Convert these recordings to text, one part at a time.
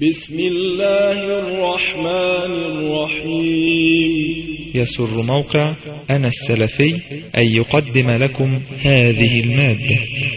بسم الله الرحمن الرحيم يسر موقع أنا السلفي أن يقدم لكم هذه المادة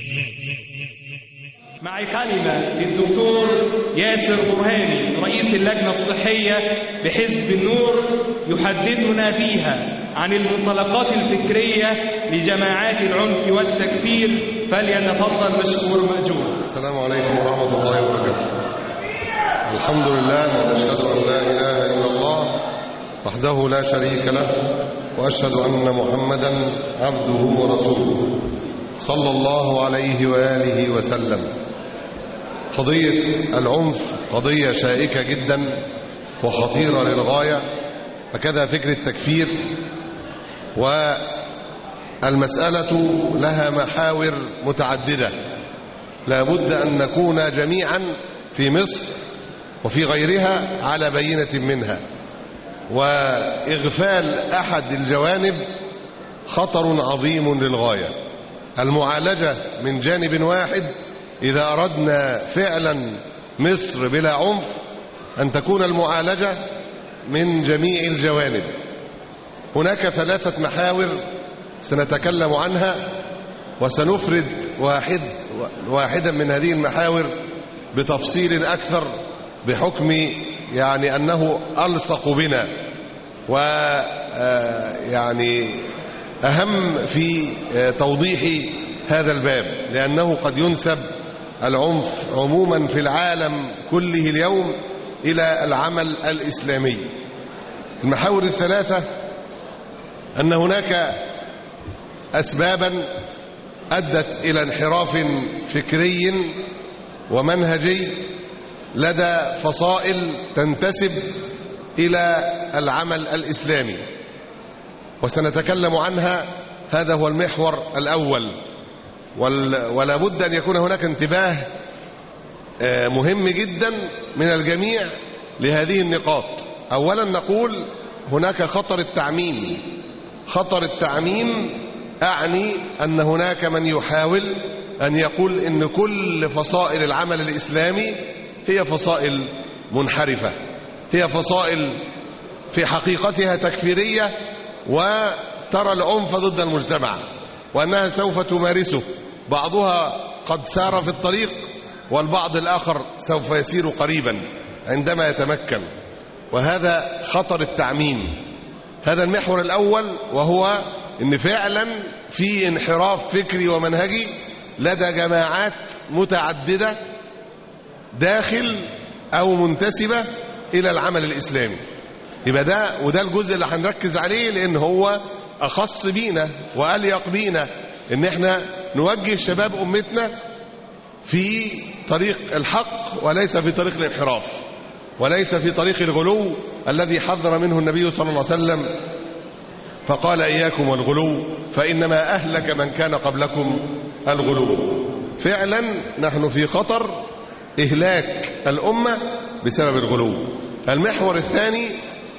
مع كلمة للدكتور ياسر برهاني رئيس اللجنة الصحية بحزب النور يحدثنا فيها عن المنطلقات الفكرية لجماعات العنف والتكفير فليتفضل مشكور مأجور السلام عليكم ورحمة الله وبركاته الحمد لله ونشهد أن لا إله إلا الله وحده لا شريك له وأشهد أن محمدا عبده ورسوله صلى الله عليه وآله وسلم قضية العنف قضية شائكة جدا وخطيرة للغاية وكذا فكر التكفير والمسألة لها محاور متعددة لا بد أن نكون جميعا في مصر وفي غيرها على بينة منها وإغفال أحد الجوانب خطر عظيم للغاية المعالجة من جانب واحد إذا أردنا فعلا مصر بلا عنف أن تكون المعالجة من جميع الجوانب هناك ثلاثة محاور سنتكلم عنها وسنفرد واحد واحدا من هذه المحاور بتفصيل أكثر بحكم يعني أنه ألصق بنا ويعني أهم في توضيح هذا الباب لأنه قد ينسب العنف عموما في العالم كله اليوم إلى العمل الإسلامي المحاور الثلاثة أن هناك أسبابا أدت إلى انحراف فكري ومنهجي لدى فصائل تنتسب إلى العمل الإسلامي وسنتكلم عنها هذا هو المحور الأول ولا بد أن يكون هناك انتباه مهم جدا من الجميع لهذه النقاط أولا نقول هناك خطر التعميم خطر التعميم أعني أن هناك من يحاول أن يقول إن كل فصائل العمل الإسلامي هي فصائل منحرفة هي فصائل في حقيقتها تكفيرية وترى العنف ضد المجتمع وأنها سوف تمارسه بعضها قد سار في الطريق والبعض الآخر سوف يسير قريبا عندما يتمكن وهذا خطر التعميم هذا المحور الأول وهو ان فعلا في انحراف فكري ومنهجي لدى جماعات متعددة داخل أو منتسبة إلى العمل الإسلامي يبقى ده وده الجزء اللي هنركز عليه لأن هو أخص بينا وأليق بينا إن احنا نوجه شباب أمتنا في طريق الحق وليس في طريق الانحراف وليس في طريق الغلو الذي حذر منه النبي صلى الله عليه وسلم فقال إياكم والغلو فإنما أهلك من كان قبلكم الغلو فعلا نحن في خطر إهلاك الأمة بسبب الغلو المحور الثاني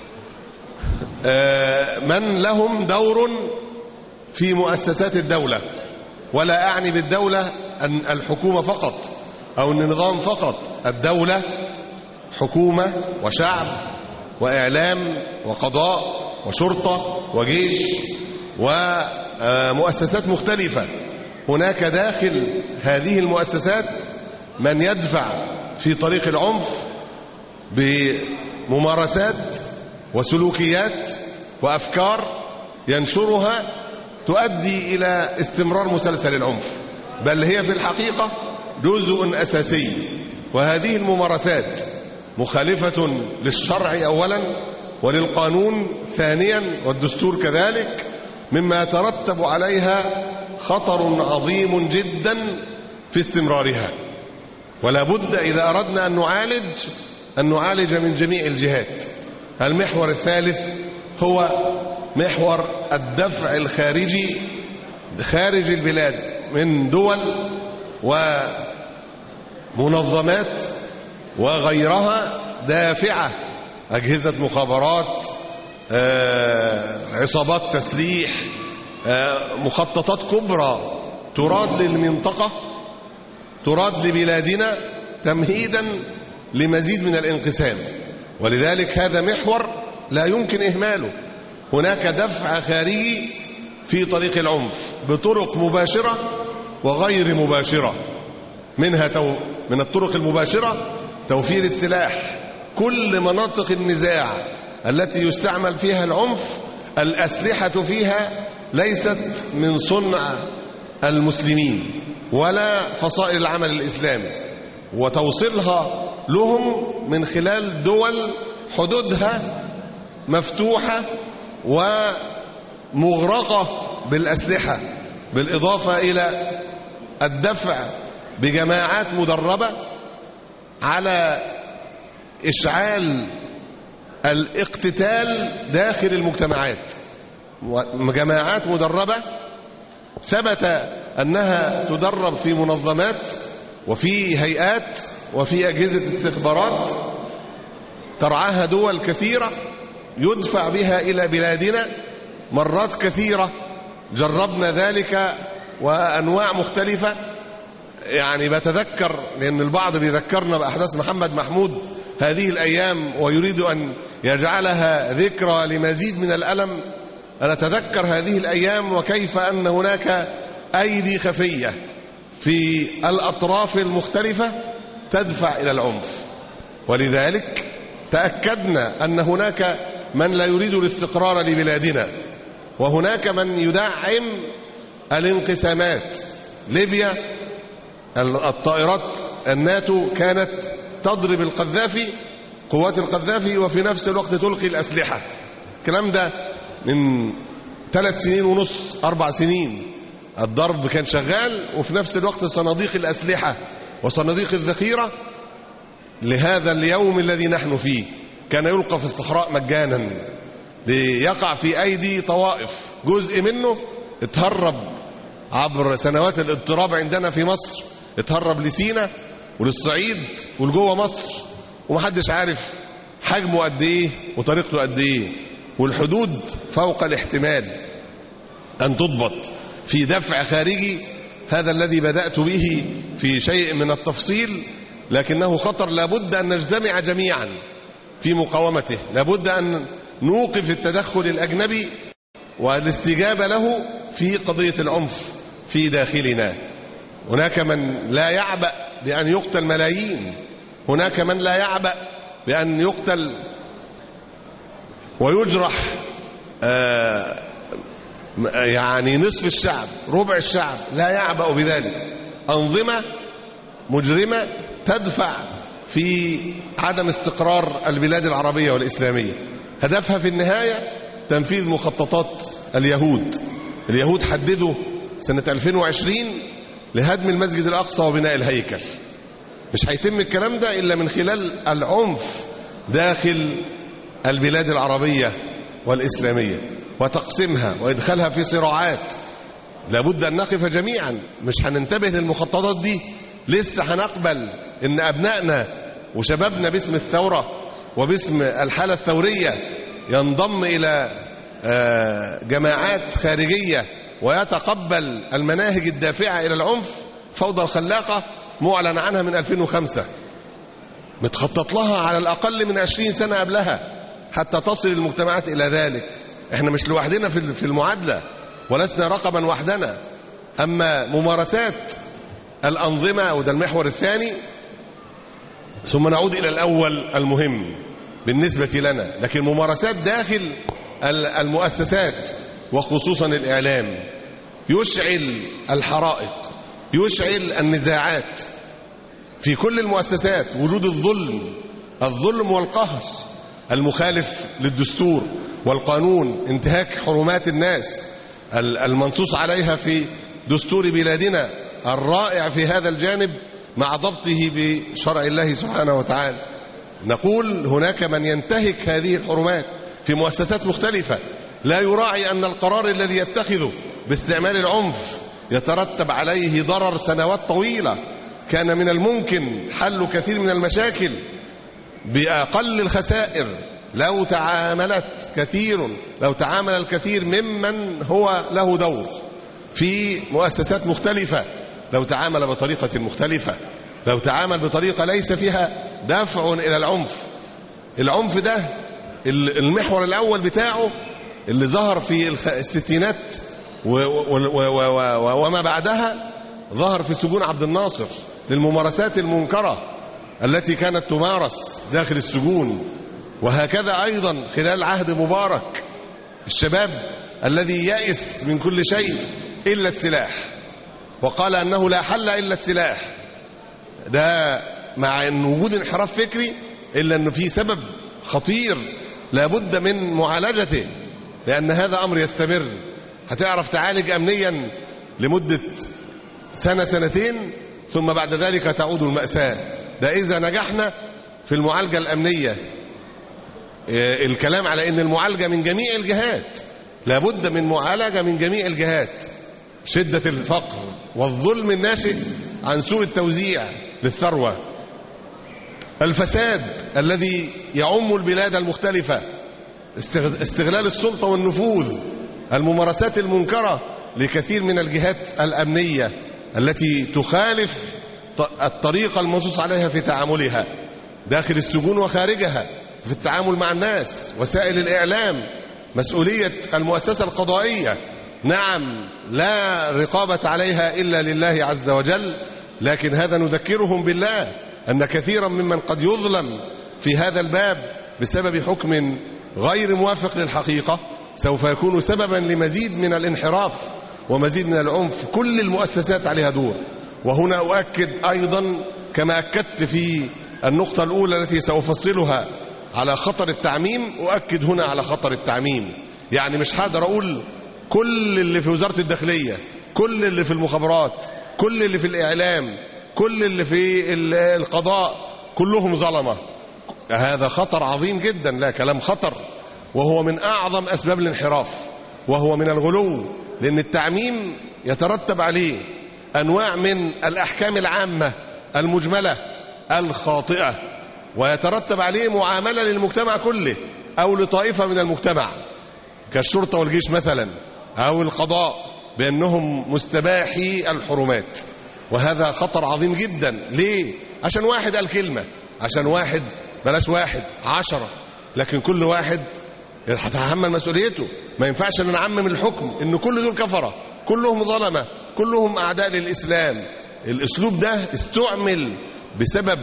من لهم دور في مؤسسات الدولة ولا أعني بالدولة أن الحكومة فقط أو النظام فقط الدولة حكومة وشعب وإعلام وقضاء وشرطة وجيش ومؤسسات مختلفة هناك داخل هذه المؤسسات من يدفع في طريق العنف بممارسات وسلوكيات وأفكار ينشرها تؤدي إلى استمرار مسلسل العنف بل هي في الحقيقة جزء أساسي وهذه الممارسات مخالفة للشرع أولا وللقانون ثانيا والدستور كذلك مما يترتب عليها خطر عظيم جدا في استمرارها ولا بد إذا أردنا أن نعالج أن نعالج من جميع الجهات المحور الثالث هو محور الدفع الخارجي خارج البلاد من دول ومنظمات وغيرها دافعة أجهزة مخابرات عصابات تسليح مخططات كبرى تراد للمنطقة تراد لبلادنا تمهيدا لمزيد من الانقسام ولذلك هذا محور لا يمكن إهماله هناك دفع خارجي في طريق العنف بطرق مباشرة وغير مباشرة منها تو من الطرق المباشرة توفير السلاح كل مناطق النزاع التي يستعمل فيها العنف الأسلحة فيها ليست من صنع المسلمين ولا فصائل العمل الإسلامي وتوصيلها لهم من خلال دول حدودها مفتوحة ومغرقة بالأسلحة بالإضافة إلى الدفع بجماعات مدربة على إشعال الاقتتال داخل المجتمعات جماعات مدربة ثبت أنها تدرب في منظمات وفي هيئات وفي أجهزة استخبارات ترعاها دول كثيرة يدفع بها إلى بلادنا مرات كثيرة جربنا ذلك وأنواع مختلفة يعني بتذكر لأن البعض بيذكرنا بأحداث محمد محمود هذه الأيام ويريد أن يجعلها ذكرى لمزيد من الألم أنا أتذكر هذه الأيام وكيف أن هناك أيدي خفية في الأطراف المختلفة تدفع إلى العنف ولذلك تأكدنا أن هناك من لا يريد الاستقرار لبلادنا وهناك من يدعم الانقسامات ليبيا الطائرات الناتو كانت تضرب القذافي قوات القذافي وفي نفس الوقت تلقي الأسلحة الكلام ده من ثلاث سنين ونص أربع سنين الضرب كان شغال وفي نفس الوقت صناديق الأسلحة وصناديق الذخيرة لهذا اليوم الذي نحن فيه كان يلقى في الصحراء مجانا ليقع في أيدي طوائف جزء منه اتهرب عبر سنوات الاضطراب عندنا في مصر اتهرب لسينا وللصعيد ولجوه مصر ومحدش عارف حجمه قد ايه وطريقته قد ايه والحدود فوق الاحتمال ان تضبط في دفع خارجي هذا الذي بدأت به في شيء من التفصيل لكنه خطر لابد أن نجتمع جميعا في مقاومته لابد أن نوقف التدخل الأجنبي والاستجابة له في قضية العنف في داخلنا هناك من لا يعبأ بأن يقتل ملايين هناك من لا يعبأ بأن يقتل ويجرح آه يعني نصف الشعب ربع الشعب لا يعبأ بذلك أنظمة مجرمة تدفع في عدم استقرار البلاد العربية والإسلامية هدفها في النهاية تنفيذ مخططات اليهود اليهود حددوا سنة 2020 لهدم المسجد الأقصى وبناء الهيكل مش هيتم الكلام ده إلا من خلال العنف داخل البلاد العربية والإسلامية وتقسيمها وإدخالها في صراعات لابد أن نقف جميعا مش هننتبه للمخططات دي لسه هنقبل ان ابنائنا وشبابنا باسم الثورة وباسم الحالة الثورية ينضم الى جماعات خارجية ويتقبل المناهج الدافعة الى العنف فوضى الخلاقة معلن عنها من 2005 متخطط لها على الأقل من 20 سنة قبلها حتى تصل المجتمعات إلى ذلك احنا مش لوحدنا في المعادلة ولسنا رقبا وحدنا أما ممارسات الأنظمة وده المحور الثاني ثم نعود إلى الأول المهم بالنسبة لنا لكن ممارسات داخل المؤسسات وخصوصا الإعلام يشعل الحرائق يشعل النزاعات في كل المؤسسات وجود الظلم الظلم والقهر المخالف للدستور والقانون انتهاك حرمات الناس المنصوص عليها في دستور بلادنا الرائع في هذا الجانب مع ضبطه بشرع الله سبحانه وتعالى نقول هناك من ينتهك هذه الحرمات في مؤسسات مختلفة لا يراعي أن القرار الذي يتخذه باستعمال العنف يترتب عليه ضرر سنوات طويلة كان من الممكن حل كثير من المشاكل بأقل الخسائر لو تعاملت كثير لو تعامل الكثير ممن هو له دور في مؤسسات مختلفة لو تعامل بطريقة مختلفة لو تعامل بطريقة ليس فيها دفع إلى العنف العنف ده ال- المحور الأول بتاعه اللي ظهر في الخ- الستينات و- و- و- و- و- وما بعدها ظهر في سجون عبد الناصر للممارسات المنكرة التي كانت تمارس داخل السجون وهكذا أيضا خلال عهد مبارك الشباب الذي يئس من كل شيء إلا السلاح وقال أنه لا حل إلا السلاح ده مع أن وجود انحراف فكري إلا أنه في سبب خطير لابد من معالجته لأن هذا أمر يستمر هتعرف تعالج أمنيا لمدة سنة سنتين ثم بعد ذلك تعود المأساة ده إذا نجحنا في المعالجة الأمنية إيه، الكلام على أن المعالجة من جميع الجهات لابد من معالجة من جميع الجهات شدة الفقر والظلم الناشئ عن سوء التوزيع للثروة الفساد الذي يعم البلاد المختلفة استغ- استغلال السلطة والنفوذ الممارسات المنكرة لكثير من الجهات الأمنية التي تخالف ط- الطريقة المنصوص عليها في تعاملها داخل السجون وخارجها في التعامل مع الناس وسائل الإعلام مسؤولية المؤسسة القضائية نعم لا رقابة عليها إلا لله عز وجل لكن هذا نذكرهم بالله أن كثيرا ممن قد يظلم في هذا الباب بسبب حكم غير موافق للحقيقة سوف يكون سببا لمزيد من الانحراف ومزيد من العنف كل المؤسسات عليها دور وهنا أؤكد أيضا كما أكدت في النقطة الأولى التي سأفصلها على خطر التعميم أؤكد هنا على خطر التعميم يعني مش هقدر أقول كل اللي في وزارة الداخلية كل اللي في المخابرات كل اللي في الإعلام كل اللي في ال- القضاء كلهم ظلمة هذا خطر عظيم جدا لا كلام خطر وهو من أعظم أسباب الانحراف وهو من الغلو لأن التعميم يترتب عليه أنواع من الأحكام العامة المجملة الخاطئة ويترتب عليه معاملة للمجتمع كله أو لطائفة من المجتمع كالشرطة والجيش مثلا أو القضاء بأنهم مستباحي الحرمات وهذا خطر عظيم جدا ليه؟ عشان واحد قال كلمة عشان واحد بلاش واحد عشرة لكن كل واحد هتحمل مسؤوليته ما ينفعش ان نعمم الحكم ان كل دول كفرة كلهم ظلمة كلهم أعداء للإسلام الأسلوب ده استعمل بسبب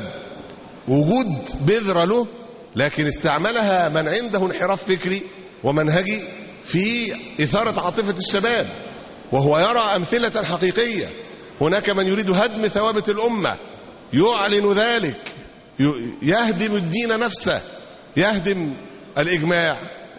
وجود بذرة له لكن استعملها من عنده انحراف فكري ومنهجي في إثارة عاطفة الشباب وهو يرى أمثلة حقيقية هناك من يريد هدم ثوابت الأمة يعلن ذلك ي- يهدم الدين نفسه يهدم الإجماع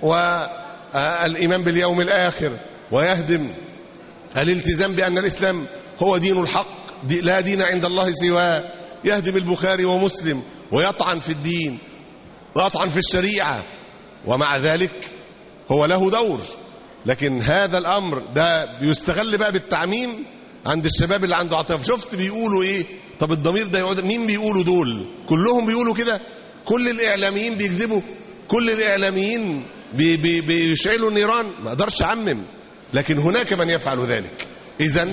والإيمان باليوم الآخر ويهدم الالتزام بأن الإسلام هو دين الحق دي لا دين عند الله سواه يهدم البخاري ومسلم ويطعن في الدين ويطعن في الشريعة ومع ذلك هو له دور لكن هذا الأمر ده بيستغل بقى بالتعميم عند الشباب اللي عنده عاطفة شفت بيقولوا ايه طب الضمير ده يقعد مين بيقولوا دول كلهم بيقولوا كده كل الإعلاميين بيكذبوا كل الإعلاميين بي بي بيشعلوا النيران ما اقدرش اعمم لكن هناك من يفعل ذلك اذا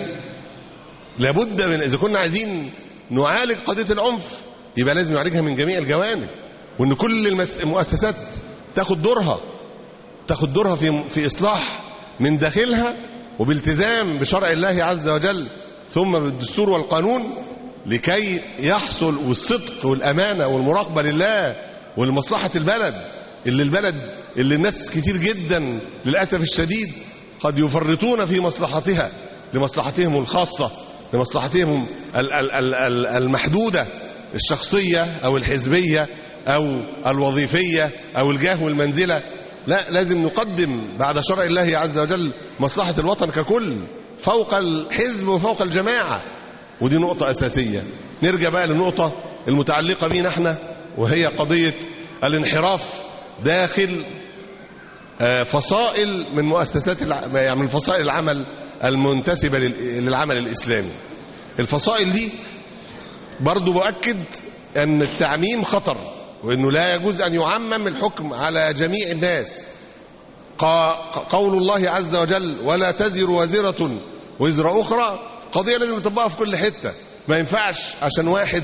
لابد من اذا كنا عايزين نعالج قضيه العنف يبقى لازم نعالجها من جميع الجوانب وان كل المس- المؤسسات تاخد دورها تاخد دورها في في اصلاح من داخلها وبالتزام بشرع الله عز وجل ثم بالدستور والقانون لكي يحصل والصدق والامانه والمراقبه لله ولمصلحه البلد اللي البلد اللي الناس كتير جدا للاسف الشديد قد يفرطون في مصلحتها لمصلحتهم الخاصه لمصلحتهم ال- ال- ال- ال- المحدوده الشخصيه او الحزبيه او الوظيفيه او الجاه والمنزله لا لازم نقدم بعد شرع الله عز وجل مصلحه الوطن ككل فوق الحزب وفوق الجماعه ودي نقطة أساسية نرجع بقى للنقطة المتعلقة بينا احنا وهي قضية الانحراف داخل آه، فصائل من مؤسسات الع- يعني من فصائل العمل المنتسبة لل- للعمل الإسلامي الفصائل دي برضو بؤكد أن التعميم خطر وأنه لا يجوز أن يعمم الحكم على جميع الناس قا- قول الله عز وجل ولا تزر وازرة وزر أخرى قضية لازم نطبقها في كل حتة ما ينفعش عشان واحد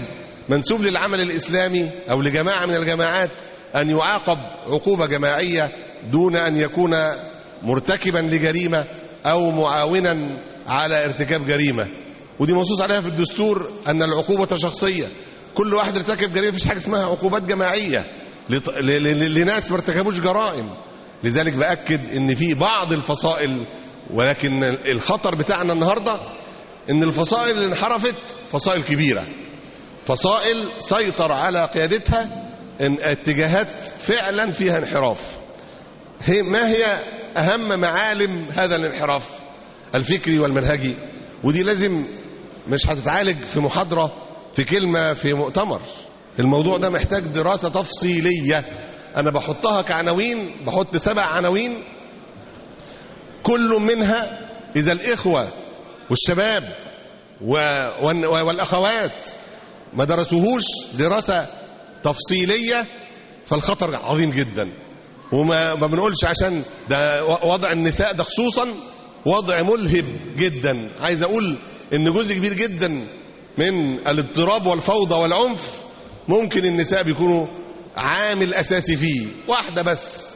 منسوب للعمل الإسلامي أو لجماعة من الجماعات أن يعاقب عقوبة جماعية دون أن يكون مرتكبا لجريمة أو معاونا على ارتكاب جريمة ودي منصوص عليها في الدستور أن العقوبة شخصية كل واحد ارتكب جريمة مفيش حاجة اسمها عقوبات جماعية لط- ل- ل- لناس ما ارتكبوش جرائم لذلك بأكد ان في بعض الفصائل ولكن الخطر بتاعنا النهاردة ان الفصائل اللي انحرفت فصائل كبيرة فصائل سيطر على قيادتها ان اتجاهات فعلا فيها انحراف هي ما هي أهم معالم هذا الانحراف الفكري والمنهجي ودي لازم مش هتتعالج في محاضرة في كلمة في مؤتمر الموضوع ده محتاج دراسة تفصيلية أنا بحطها كعناوين بحط سبع عناوين كل منها إذا الإخوة والشباب و- والن- والأخوات ما درسوهوش دراسة تفصيلية فالخطر عظيم جدا وما ما بنقولش عشان ده وضع النساء ده خصوصا وضع ملهب جدا عايز اقول ان جزء كبير جدا من الاضطراب والفوضى والعنف ممكن النساء بيكونوا عامل اساسي فيه واحده بس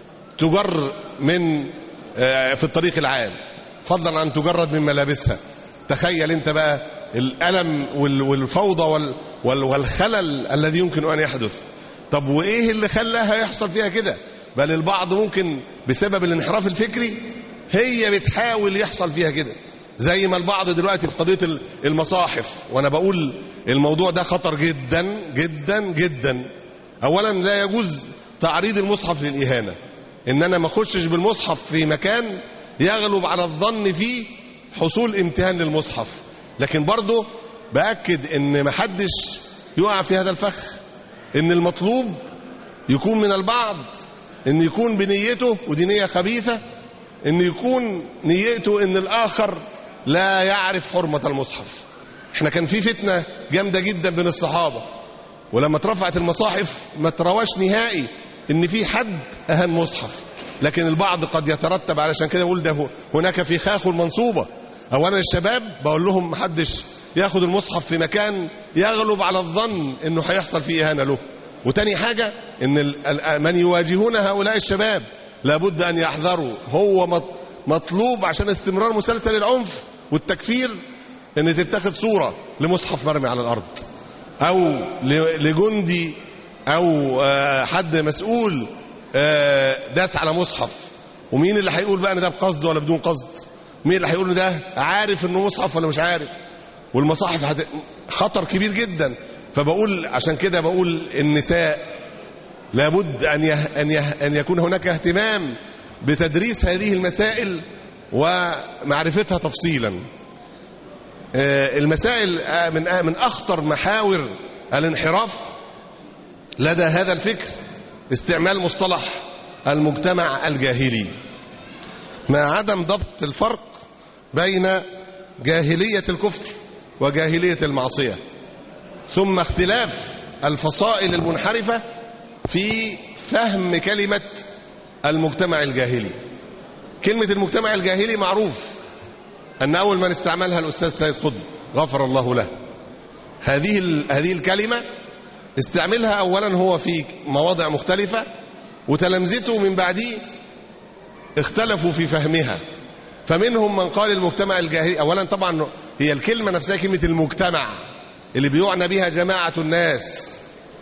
تجر من آه، في الطريق العام فضلا عن تجرد من ملابسها تخيل انت بقى الالم وال- والفوضى وال- وال- والخلل الذي يمكن ان يحدث طب وايه اللي خلاها يحصل فيها كده بل البعض ممكن بسبب الانحراف الفكري هي بتحاول يحصل فيها كده زي ما البعض دلوقتي في قضيه ال- المصاحف وانا بقول الموضوع ده خطر جدا جدا جدا اولا لا يجوز تعريض المصحف للاهانه ان انا ما اخشش بالمصحف في مكان يغلب على الظن فيه حصول امتهان للمصحف لكن برضه باكد ان ما حدش يقع في هذا الفخ ان المطلوب يكون من البعض ان يكون بنيته ودي نيه خبيثه ان يكون نيته ان الاخر لا يعرف حرمه المصحف احنا كان في فتنه جامده جدا بين الصحابه ولما اترفعت المصاحف ما ترواش نهائي ان في حد اهان مصحف لكن البعض قد يترتب علشان كده يقول ده هناك فخاخ منصوبه اولا الشباب بقول لهم محدش ياخد المصحف في مكان يغلب على الظن انه هيحصل فيه اهانه له وتاني حاجه ان ال- ال- من يواجهون هؤلاء الشباب لابد ان يحذروا هو مط- مطلوب عشان استمرار مسلسل العنف والتكفير ان تتخذ صوره لمصحف مرمي على الارض او ل- لجندي او آه، حد مسؤول آه، داس على مصحف ومين اللي هيقول بقى ان ده بقصد ولا بدون قصد مين اللي هيقول ان ده عارف انه مصحف ولا مش عارف والمصاحف هت... خطر كبير جدا فبقول عشان كده بقول النساء لابد ان يه... ان, يه... أن يكون هناك اهتمام بتدريس هذه المسائل ومعرفتها تفصيلا آه، المسائل آه، من آه، من اخطر محاور الانحراف لدى هذا الفكر استعمال مصطلح المجتمع الجاهلي مع عدم ضبط الفرق بين جاهلية الكفر وجاهلية المعصية ثم اختلاف الفصائل المنحرفة في فهم كلمة المجتمع الجاهلي كلمة المجتمع الجاهلي معروف أن أول من استعملها الأستاذ سيد قطب غفر الله له هذه ال- هذه الكلمة استعملها أولا هو في مواضع مختلفة وتلامذته من بعديه اختلفوا في فهمها فمنهم من قال المجتمع الجاهلي أولا طبعا هي الكلمة نفسها كلمة المجتمع اللي بيعنى بها جماعة الناس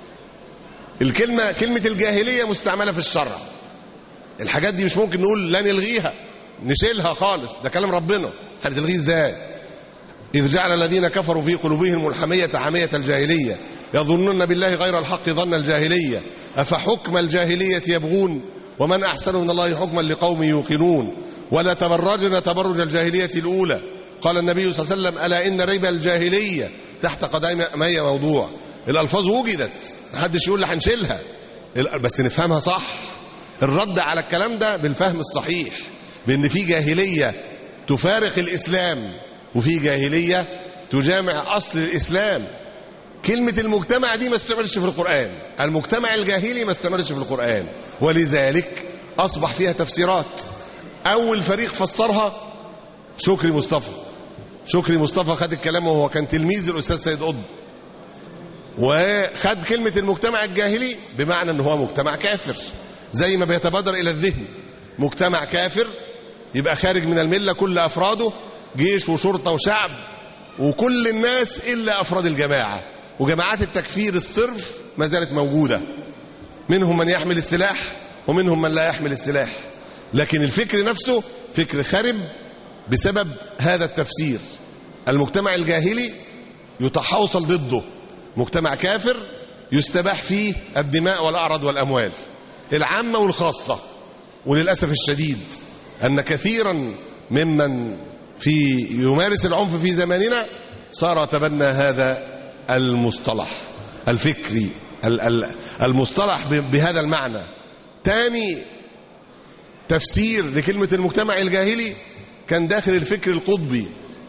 الكلمة كلمة الجاهلية مستعملة في الشرع الحاجات دي مش ممكن نقول لا نلغيها نشيلها خالص ده كلام ربنا هتلغيه ازاي إذ جعل الذين كفروا في قلوبهم الحمية حمية الجاهلية يظنون بالله غير الحق ظن الجاهلية أفحكم الجاهلية يبغون ومن أحسن من الله حكما لقوم يوقنون ولا تبرجن تبرج الجاهلية الأولى قال النبي صلى الله عليه وسلم ألا إن ريب الجاهلية تحت قدم مي موضوع الألفاظ وجدت محدش يقول لي هنشيلها ال- بس نفهمها صح الرد على الكلام ده بالفهم الصحيح بأن في جاهلية تفارق الإسلام وفي جاهلية تجامع أصل الإسلام كلمة المجتمع دي ما استعملتش في القرآن المجتمع الجاهلي ما استعملتش في القرآن ولذلك أصبح فيها تفسيرات أول فريق فسرها شكري مصطفى شكري مصطفى خد الكلام وهو كان تلميذ الأستاذ سيد قطب وخد كلمة المجتمع الجاهلي بمعنى ان هو مجتمع كافر زي ما بيتبادر الى الذهن مجتمع كافر يبقى خارج من الملة كل افراده جيش وشرطة وشعب وكل الناس الا افراد الجماعة وجماعات التكفير الصرف ما زالت موجودة منهم من يحمل السلاح ومنهم من لا يحمل السلاح لكن الفكر نفسه فكر خرب بسبب هذا التفسير المجتمع الجاهلي يتحوصل ضده مجتمع كافر يستباح فيه الدماء والأعراض والأموال العامة والخاصة وللأسف الشديد أن كثيرا ممن في يمارس العنف في زماننا صار تبنى هذا المصطلح الفكري ال- ال- المصطلح ب- بهذا المعنى تاني تفسير لكلمة المجتمع الجاهلي كان داخل الفكر القطبي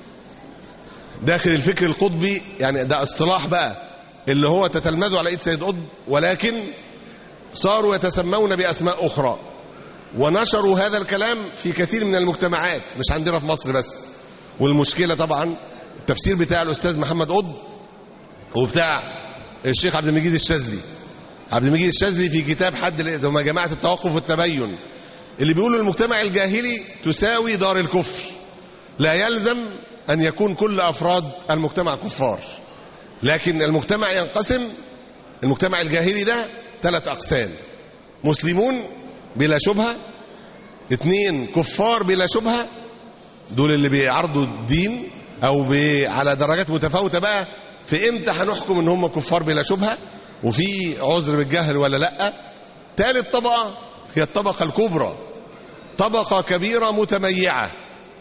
داخل الفكر القطبي يعني ده اصطلاح بقى اللي هو تتلمذوا على ايد سيد قطب ولكن صاروا يتسمون باسماء اخرى ونشروا هذا الكلام في كثير من المجتمعات مش عندنا في مصر بس والمشكله طبعا التفسير بتاع الاستاذ محمد قطب وبتاع الشيخ عبد المجيد الشاذلي عبد المجيد الشاذلي في كتاب حد ال- هم جماعه التوقف والتبين اللي بيقولوا المجتمع الجاهلي تساوي دار الكفر لا يلزم أن يكون كل أفراد المجتمع كفار لكن المجتمع ينقسم المجتمع الجاهلي ده ثلاث أقسام مسلمون بلا شبهة اثنين كفار بلا شبهة دول اللي بيعرضوا الدين أو بي على درجات متفاوتة بقى في امتى هنحكم ان هم كفار بلا شبهة وفي عذر بالجهل ولا لا ثالث طبقة هي الطبقة الكبرى طبقة كبيرة متميعة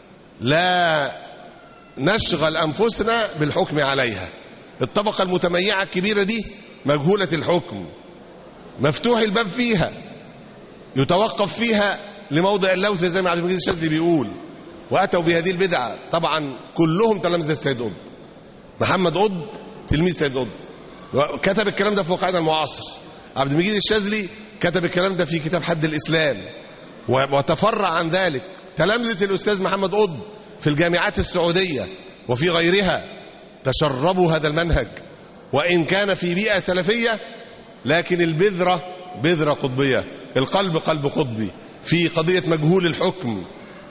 لا نشغل أنفسنا بالحكم عليها الطبقة المتميعة الكبيرة دي مجهولة الحكم مفتوح الباب فيها يتوقف فيها لموضع اللوث زي ما عبد المجيد الشاذلي بيقول وأتوا بهذه البدعة طبعا كلهم تلامذة السيد قطب محمد قطب تلميذ سيد قطب كتب الكلام ده في واقعنا المعاصر عبد المجيد الشاذلي كتب الكلام ده في كتاب حد الإسلام وتفرع عن ذلك تلامذة الأستاذ محمد قطب في الجامعات السعودية وفي غيرها تشربوا هذا المنهج وإن كان في بيئة سلفية لكن البذرة بذرة قطبية القلب قلب قطبي في قضية مجهول الحكم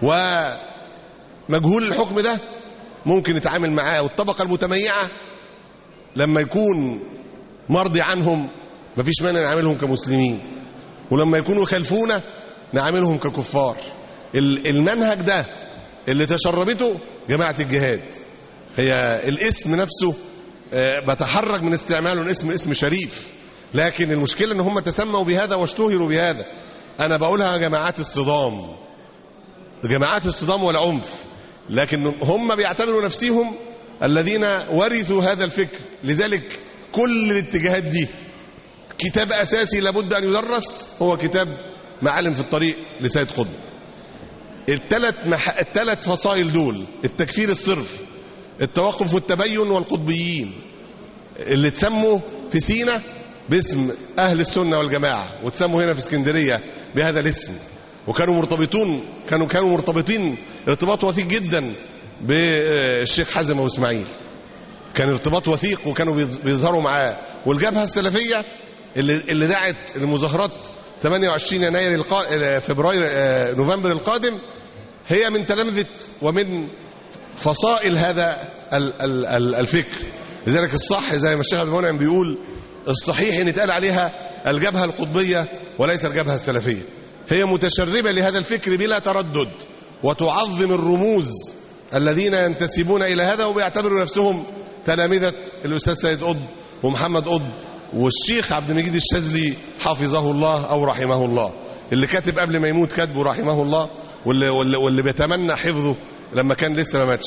ومجهول الحكم ده ممكن نتعامل معاه والطبقة المتميعة لما يكون مرضي عنهم مفيش مانع نعاملهم كمسلمين ولما يكونوا خلفونا نعاملهم ككفار المنهج ده اللي تشربته جماعة الجهاد هي الاسم نفسه بتحرج من استعماله الاسم اسم شريف لكن المشكلة ان هم تسموا بهذا واشتهروا بهذا انا بقولها جماعات الصدام جماعات الصدام والعنف لكن هم بيعتبروا نفسهم الذين ورثوا هذا الفكر لذلك كل الاتجاهات دي كتاب اساسي لابد ان يدرس هو كتاب معالم في الطريق لسيد قطب الثلاث مح... الثلاث فصائل دول التكفير الصرف التوقف والتبين والقطبيين اللي تسموا في سينا باسم اهل السنه والجماعه وتسموا هنا في اسكندريه بهذا الاسم وكانوا مرتبطون كانوا كانوا مرتبطين ارتباط وثيق جدا بالشيخ حازم واسماعيل كان ارتباط وثيق وكانوا بيظهروا معاه والجبهه السلفيه اللي اللي دعت لمظاهرات 28 يناير القا... فبراير نوفمبر القادم هي من تلامذة ومن فصائل هذا الفكر لذلك الصح زي ما الشيخ عبد المنعم بيقول الصحيح ان يتقال عليها الجبهة القطبية وليس الجبهة السلفية هي متشربة لهذا الفكر بلا تردد وتعظم الرموز الذين ينتسبون إلى هذا وبيعتبروا نفسهم تلامذة الأستاذ سيد قطب ومحمد قطب والشيخ عبد المجيد الشاذلي حفظه الله أو رحمه الله اللي كاتب قبل ما يموت كاتبه رحمه الله واللي, واللي, واللي بيتمنى حفظه لما كان لسه ما ماتش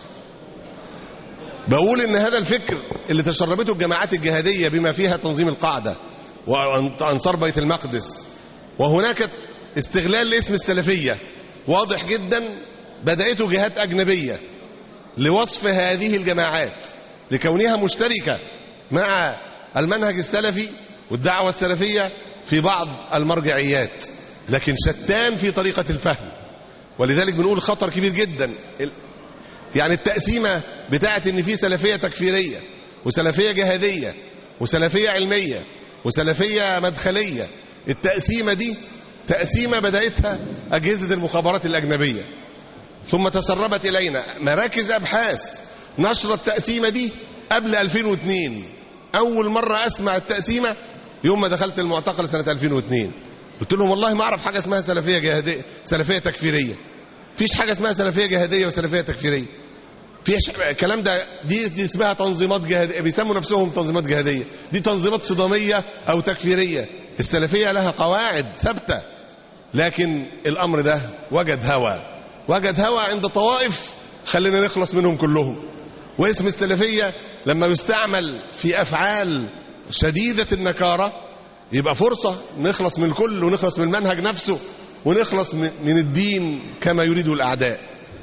بقول ان هذا الفكر اللي تشربته الجماعات الجهادية بما فيها تنظيم القاعدة وأنصار بيت المقدس وهناك استغلال لاسم السلفية واضح جدا بدأته جهات أجنبية لوصف هذه الجماعات لكونها مشتركة مع المنهج السلفي والدعوة السلفية في بعض المرجعيات لكن شتان في طريقة الفهم ولذلك بنقول خطر كبير جدا يعني التقسيمة بتاعت ان في سلفية تكفيرية وسلفية جهادية وسلفية علمية وسلفية مدخلية التقسيمة دي تقسيمة بدأتها أجهزة المخابرات الأجنبية ثم تسربت إلينا مراكز أبحاث نشر التقسيمة دي قبل 2002 أول مرة أسمع التقسيمة يوم ما دخلت المعتقل سنة 2002 قلت لهم والله ما أعرف حاجة اسمها سلفية جهادية سلفية تكفيرية فيش حاجة اسمها سلفية جهادية وسلفية تكفيرية فيش الكلام ده دي, دي اسمها تنظيمات جهادية بيسموا نفسهم تنظيمات جهادية دي تنظيمات صدامية أو تكفيرية السلفية لها قواعد ثابتة لكن الأمر ده وجد هوى وجد هوى عند طوائف خلينا نخلص منهم كلهم واسم السلفية لما يستعمل في أفعال شديدة النكارة يبقى فرصة نخلص من الكل ونخلص من المنهج نفسه ونخلص من الدين كما يريد الأعداء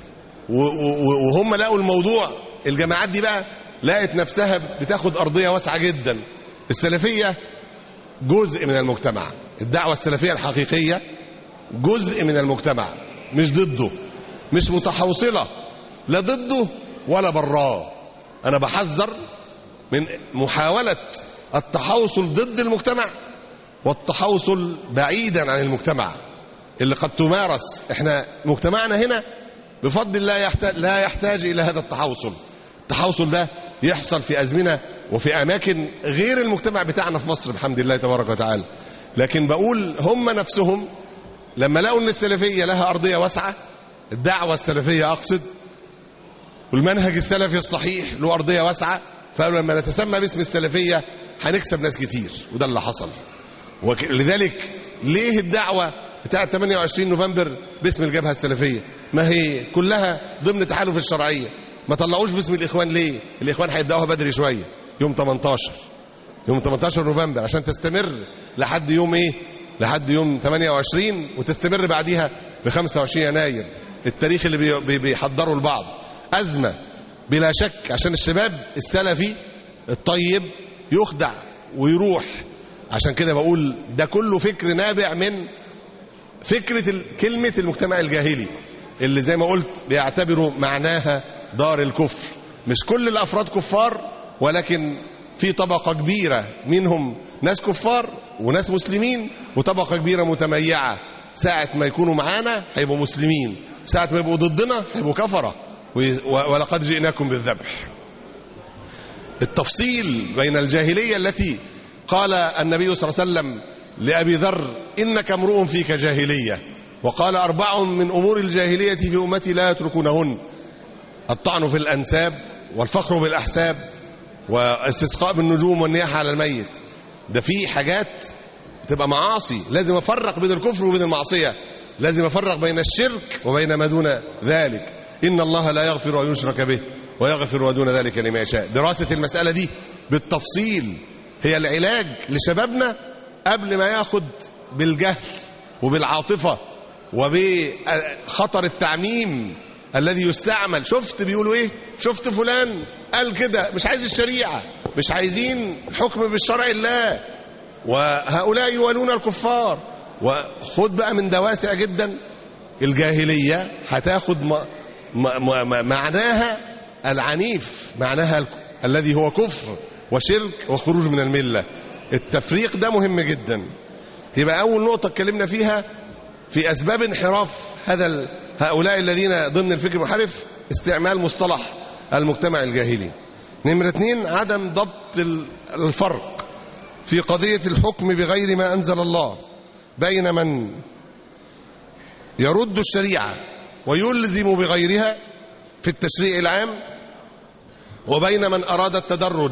وهم لقوا الموضوع الجماعات دي بقى لقت نفسها بتاخد أرضية واسعة جدا السلفية جزء من المجتمع الدعوة السلفية الحقيقية جزء من المجتمع مش ضده مش متحوصلة لا ضده ولا براه أنا بحذر من محاولة التحوصل ضد المجتمع والتحوصل بعيدا عن المجتمع اللي قد تمارس احنا مجتمعنا هنا بفضل الله يحتاج لا يحتاج الى هذا التحوصل التحوصل ده يحصل في ازمنه وفي اماكن غير المجتمع بتاعنا في مصر بحمد الله تبارك وتعالى لكن بقول هم نفسهم لما لقوا ان السلفيه لها ارضيه واسعه الدعوه السلفيه اقصد والمنهج السلفي الصحيح له ارضيه واسعه فقالوا لما نتسمى باسم السلفيه هنكسب ناس كتير وده اللي حصل ولذلك ليه الدعوه بتاعه 28 نوفمبر باسم الجبهه السلفيه ما هي كلها ضمن تحالف الشرعيه ما طلعوش باسم الاخوان ليه الاخوان هيبداوها بدري شويه يوم 18 يوم 18 نوفمبر عشان تستمر لحد يوم ايه لحد يوم 28 وتستمر بعديها ل 25 يناير التاريخ اللي بي- بيحضروا البعض ازمه بلا شك عشان الشباب السلفي الطيب يخدع ويروح عشان كده بقول ده كله فكر نابع من فكرة ال- كلمة المجتمع الجاهلي اللي زي ما قلت بيعتبروا معناها دار الكفر مش كل الأفراد كفار ولكن في طبقة كبيرة منهم ناس كفار وناس مسلمين وطبقة كبيرة متميعة ساعة ما يكونوا معانا هيبقوا مسلمين ساعة ما يبقوا ضدنا هيبقوا كفرة و- و- ولقد جئناكم بالذبح التفصيل بين الجاهلية التي قال النبي صلى الله عليه وسلم لأبي ذر إنك امرؤ فيك جاهلية وقال أربع من أمور الجاهلية في أمتي لا يتركونهن الطعن في الأنساب والفخر بالأحساب واستسقاء بالنجوم والنياحة على الميت ده في حاجات تبقى معاصي لازم أفرق بين الكفر وبين المعصية لازم أفرق بين الشرك وبين ما دون ذلك إن الله لا يغفر أن يشرك به ويغفر ودون ذلك لما يشاء دراسة المسألة دي بالتفصيل هي العلاج لشبابنا قبل ما ياخد بالجهل وبالعاطفة وبخطر التعميم الذي يستعمل شفت بيقولوا ايه شفت فلان قال كده مش عايز الشريعة مش عايزين حكم بالشرع الله وهؤلاء يوالون الكفار وخد بقى من ده واسع جدا الجاهلية هتاخد م... م... م... معناها العنيف معناها ال... الذي هو كفر وشرك وخروج من الملة التفريق ده مهم جدا يبقى أول نقطة اتكلمنا فيها في أسباب انحراف هذا ال... هؤلاء الذين ضمن الفكر المنحرف استعمال مصطلح المجتمع الجاهلي نمرة اثنين عدم ضبط ال- الفرق في قضية الحكم بغير ما أنزل الله بين من يرد الشريعة ويلزم بغيرها في التشريع العام وبين من أراد التدرج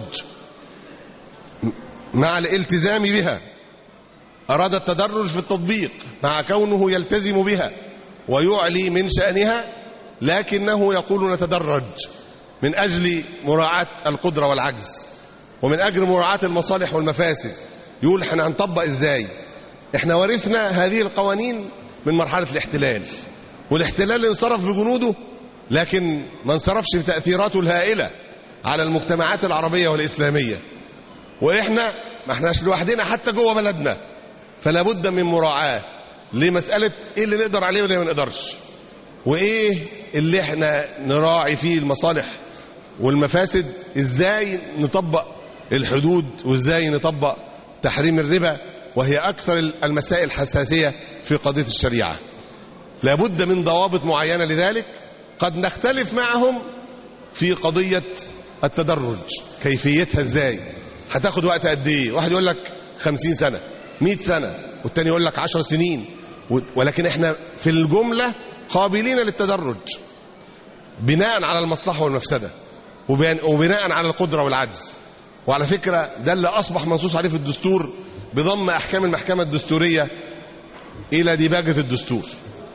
مع الالتزام بها أراد التدرج في التطبيق مع كونه يلتزم بها ويعلي من شأنها لكنه يقول نتدرج من أجل مراعاة القدرة والعجز ومن أجل مراعاة المصالح والمفاسد يقول احنا هنطبق ازاي احنا ورثنا هذه القوانين من مرحلة الاحتلال والاحتلال انصرف بجنوده لكن ما انصرفش بتأثيراته الهائلة على المجتمعات العربية والإسلامية واحنا ما احناش لوحدنا حتى جوه بلدنا فلا بد من مراعاة لمسألة ايه اللي نقدر عليه واللي ما نقدرش وايه اللي احنا نراعي فيه المصالح والمفاسد ازاي نطبق الحدود وازاي نطبق تحريم الربا وهي اكثر المسائل حساسيه في قضيه الشريعه لابد من ضوابط معينه لذلك قد نختلف معهم في قضيه التدرج كيفيتها ازاي هتاخد وقت قد ايه واحد يقول لك خمسين سنه مئة سنه والتاني يقول لك عشر سنين ولكن احنا في الجمله قابلين للتدرج بناء على المصلحه والمفسده وبناء على القدره والعجز وعلى فكره ده اللي اصبح منصوص عليه في الدستور بضم احكام المحكمه الدستوريه الى ديباجه الدستور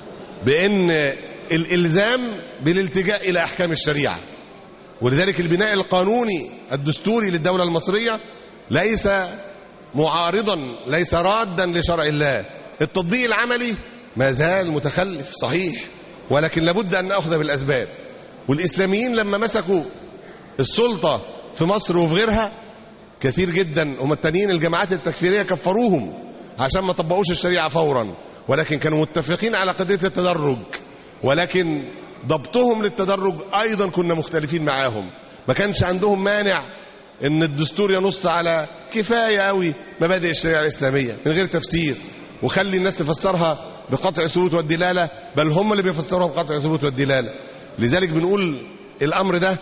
بان الالزام بالالتجاء الى احكام الشريعه ولذلك البناء القانوني الدستوري للدوله المصريه ليس معارضا ليس رادا لشرع الله التطبيق العملي ما زال متخلف صحيح ولكن لابد ان ناخذ بالاسباب والاسلاميين لما مسكوا السلطه في مصر وفي غيرها كثير جدا هم التانيين الجماعات التكفيريه كفروهم عشان ما طبقوش الشريعه فورا ولكن كانوا متفقين على قضيه التدرج ولكن ضبطهم للتدرج ايضا كنا مختلفين معاهم ما كانش عندهم مانع ان الدستور ينص على كفايه قوي مبادئ الشريعه الاسلاميه من غير تفسير وخلي الناس تفسرها بقطع الثبوت والدلاله بل هم اللي بيفسروها بقطع الثبوت والدلاله لذلك بنقول الامر ده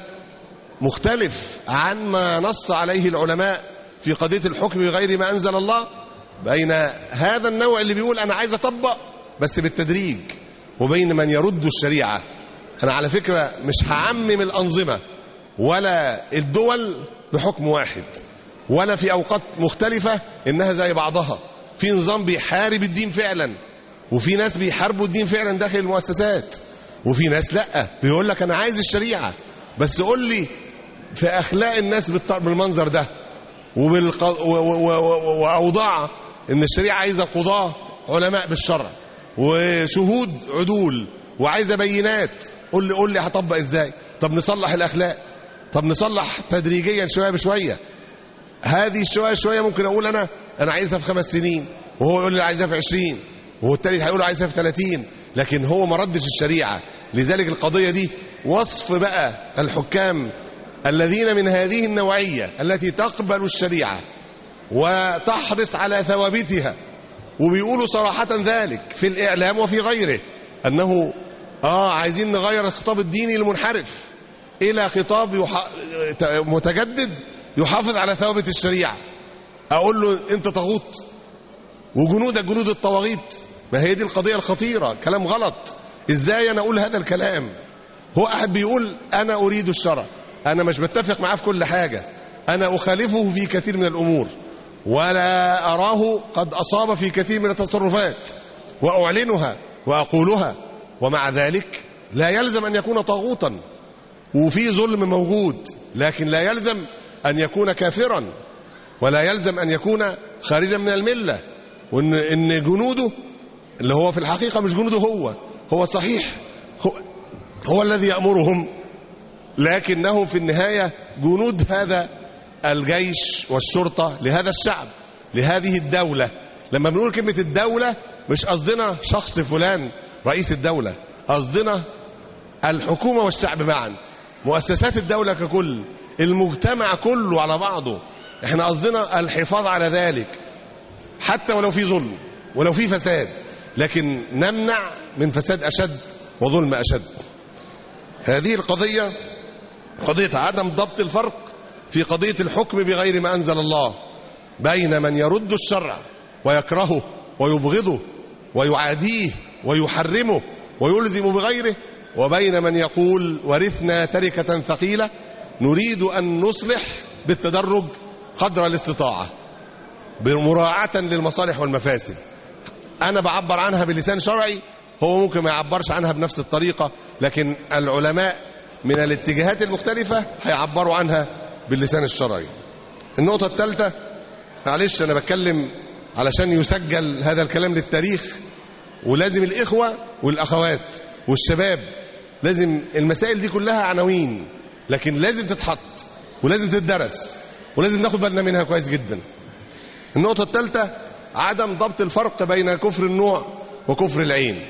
مختلف عن ما نص عليه العلماء في قضيه الحكم بغير ما انزل الله بين هذا النوع اللي بيقول انا عايز اطبق بس بالتدريج وبين من يرد الشريعه انا على فكره مش هعمم الانظمه ولا الدول بحكم واحد ولا في اوقات مختلفه انها زي بعضها في نظام بيحارب الدين فعلا وفي ناس بيحاربوا الدين فعلا داخل المؤسسات وفي ناس لا بيقول لك انا عايز الشريعه بس قول لي في اخلاق الناس بالمنظر ده وبالق... و... و... و... واوضاع ان الشريعه عايزه قضاه علماء بالشرع وشهود عدول وعايزه بينات قول لي قول لي هطبق ازاي طب نصلح الاخلاق طب نصلح تدريجيا شويه بشويه هذه شويه شويه ممكن اقول انا انا عايزها في خمس سنين وهو يقول لي عايزها في 20 وهو التالت هيقول عايزها في 30 لكن هو ما ردش الشريعه لذلك القضيه دي وصف بقى الحكام الذين من هذه النوعيه التي تقبل الشريعه وتحرص على ثوابتها وبيقولوا صراحه ذلك في الاعلام وفي غيره انه اه عايزين نغير الخطاب الديني المنحرف الى خطاب يح... متجدد يحافظ على ثوابت الشريعه اقول له انت طاغوت وجنودك جنود الطواغيت ما هي دي القضيه الخطيره كلام غلط ازاي انا اقول هذا الكلام هو احد بيقول انا اريد الشرع انا مش بتفق معاه في كل حاجه انا اخالفه في كثير من الامور ولا اراه قد اصاب في كثير من التصرفات واعلنها واقولها ومع ذلك لا يلزم ان يكون طاغوتا وفي ظلم موجود لكن لا يلزم ان يكون كافرا ولا يلزم ان يكون خارجا من المله وان ان جنوده اللي هو في الحقيقه مش جنوده هو هو صحيح هو, هو الذي يامرهم لكنه في النهايه جنود هذا الجيش والشرطه لهذا الشعب لهذه الدوله لما بنقول كلمه الدوله مش قصدنا شخص فلان رئيس الدوله قصدنا الحكومه والشعب معا مؤسسات الدوله ككل المجتمع كله على بعضه احنا قصدنا الحفاظ على ذلك حتى ولو في ظلم ولو في فساد لكن نمنع من فساد اشد وظلم اشد هذه القضيه قضيه عدم ضبط الفرق في قضيه الحكم بغير ما انزل الله بين من يرد الشرع ويكرهه ويبغضه ويعاديه ويحرمه ويلزم بغيره وبين من يقول ورثنا تركه ثقيله نريد ان نصلح بالتدرج قدر الاستطاعه بمراعاه للمصالح والمفاسد انا بعبر عنها بلسان شرعي هو ممكن ما يعبرش عنها بنفس الطريقه لكن العلماء من الاتجاهات المختلفه هيعبروا عنها باللسان الشرعي النقطه الثالثه معلش انا بتكلم علشان يسجل هذا الكلام للتاريخ ولازم الاخوه والاخوات والشباب لازم المسائل دي كلها عناوين لكن لازم تتحط ولازم تدرس ولازم ناخد بالنا منها كويس جدا النقطه الثالثه عدم ضبط الفرق بين كفر النوع وكفر العين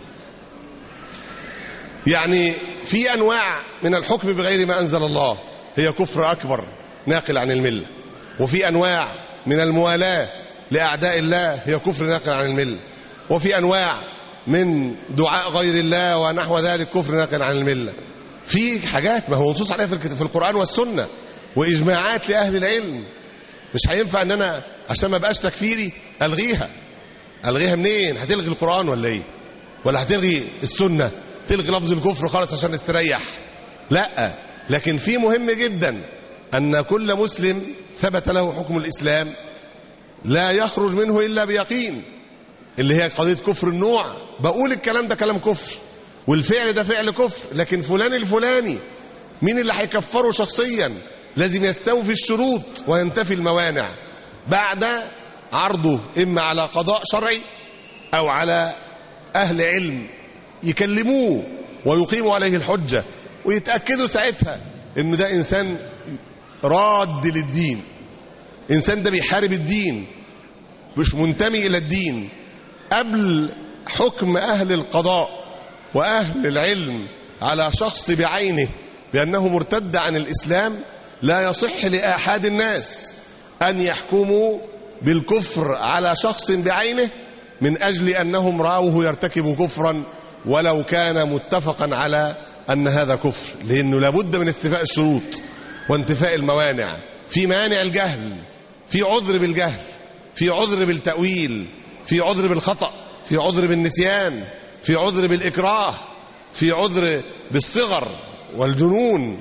يعني في انواع من الحكم بغير ما انزل الله هي كفر اكبر ناقل عن المله وفي أنواع من الموالاة لأعداء الله هي كفر ناقل عن الملة وفي أنواع من دعاء غير الله ونحو ذلك كفر ناقل عن الملة في حاجات ما هو نصوص عليها في الكت- في القرآن والسنة وإجماعات لأهل العلم مش هينفع ان انا عشان ما بقاش تكفيري الغيها الغيها منين هتلغي القرآن ولا ايه ولا هتلغي السنة تلغي لفظ الكفر خالص عشان استريح لا لكن في مهم جدا ان كل مسلم ثبت له حكم الاسلام لا يخرج منه الا بيقين اللي هي قضيه كفر النوع بقول الكلام ده كلام كفر والفعل ده فعل كفر لكن فلان الفلاني مين اللي هيكفره شخصيا لازم يستوفي الشروط وينتفي الموانع بعد عرضه اما على قضاء شرعي او على اهل علم يكلموه ويقيموا عليه الحجه ويتاكدوا ساعتها ان ده انسان راد للدين انسان ده بيحارب الدين مش منتمي الى الدين قبل حكم اهل القضاء واهل العلم على شخص بعينه بانه مرتد عن الاسلام لا يصح لاحد الناس ان يحكموا بالكفر على شخص بعينه من اجل انهم راوه يرتكب كفرا ولو كان متفقا على ان هذا كفر لانه لابد من استيفاء الشروط وانتفاء الموانع في مانع الجهل في عذر بالجهل في عذر بالتاويل في عذر بالخطا في عذر بالنسيان في عذر بالاكراه في عذر بالصغر والجنون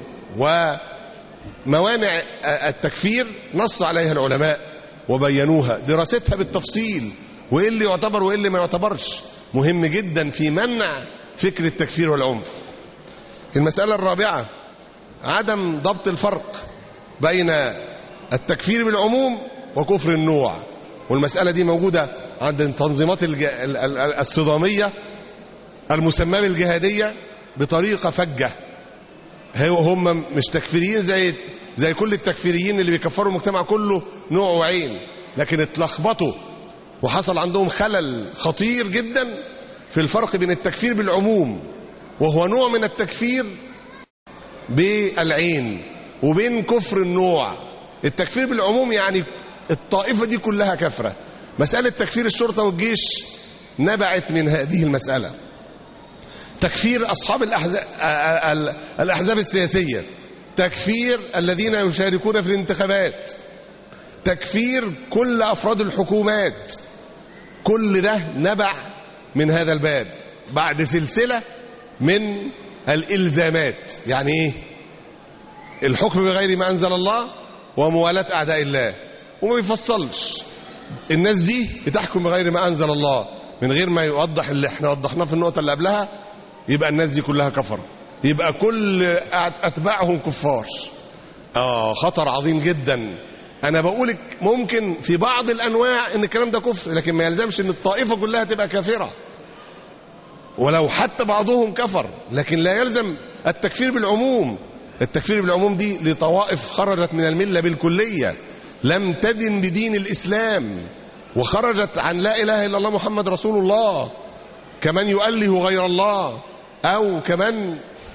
وموانع التكفير نص عليها العلماء وبينوها دراستها بالتفصيل وايه اللي يعتبر وايه اللي ما يعتبرش مهم جدا في منع فكر التكفير والعنف المسألة الرابعة عدم ضبط الفرق بين التكفير بالعموم وكفر النوع والمسألة دي موجودة عند التنظيمات الج... ال- ال- الصدامية المسماة بالجهادية بطريقة فجة هو هم مش تكفيريين زي زي كل التكفيريين اللي بيكفروا المجتمع كله نوع وعين لكن اتلخبطوا وحصل عندهم خلل خطير جدا في الفرق بين التكفير بالعموم وهو نوع من التكفير بالعين وبين كفر النوع التكفير بالعموم يعني الطائفة دي كلها كفرة مسألة تكفير الشرطة والجيش نبعت من هذه المسألة تكفير أصحاب الأحزاب, الأحزاب السياسية تكفير الذين يشاركون في الانتخابات تكفير كل أفراد الحكومات كل ده نبع من هذا الباب بعد سلسلة من الإلزامات يعني إيه الحكم بغير ما أنزل الله وموالاة أعداء الله وما بيفصلش الناس دي بتحكم بغير ما أنزل الله من غير ما يوضح اللي احنا وضحناه في النقطة اللي قبلها يبقى الناس دي كلها كفر يبقى كل أتباعهم كفار آه خطر عظيم جدا أنا بقولك ممكن في بعض الأنواع إن الكلام ده كفر لكن ما يلزمش إن الطائفة كلها تبقى كافرة ولو حتى بعضهم كفر لكن لا يلزم التكفير بالعموم التكفير بالعموم دي لطوائف خرجت من الملة بالكلية لم تدن بدين الإسلام وخرجت عن لا إله إلا الله محمد رسول الله كمن يؤله غير الله أو كمن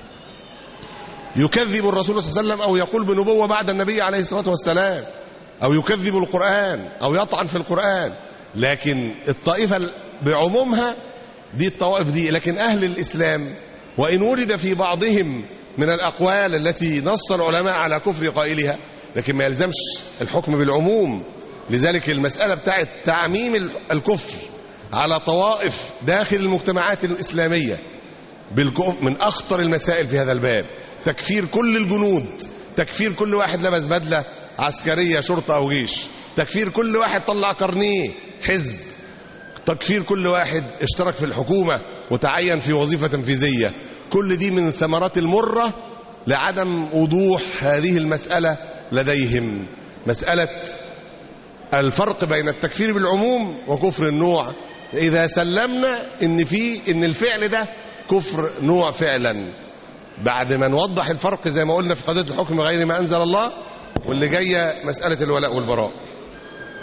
يكذب الرسول صلى الله عليه وسلم أو يقول بنبوة بعد النبي عليه الصلاة والسلام أو يكذب القرآن أو يطعن في القرآن لكن الطائفة بعمومها دي الطوائف دي لكن أهل الإسلام وإن ورد في بعضهم من الأقوال التي نص العلماء على كفر قائلها لكن ما يلزمش الحكم بالعموم لذلك المسألة بتاعت تعميم الكفر على طوائف داخل المجتمعات الإسلامية من أخطر المسائل في هذا الباب تكفير كل الجنود تكفير كل واحد لبس بدلة عسكرية شرطة أو جيش تكفير كل واحد طلع كارنيه حزب تكفير كل واحد اشترك في الحكومة وتعين في وظيفة تنفيذية كل دي من الثمرات المرة لعدم وضوح هذه المسألة لديهم مسألة الفرق بين التكفير بالعموم وكفر النوع إذا سلمنا إن في إن الفعل ده كفر نوع فعلا بعد ما نوضح الفرق زي ما قلنا في قضية الحكم غير ما أنزل الله واللي جاية مسألة الولاء والبراء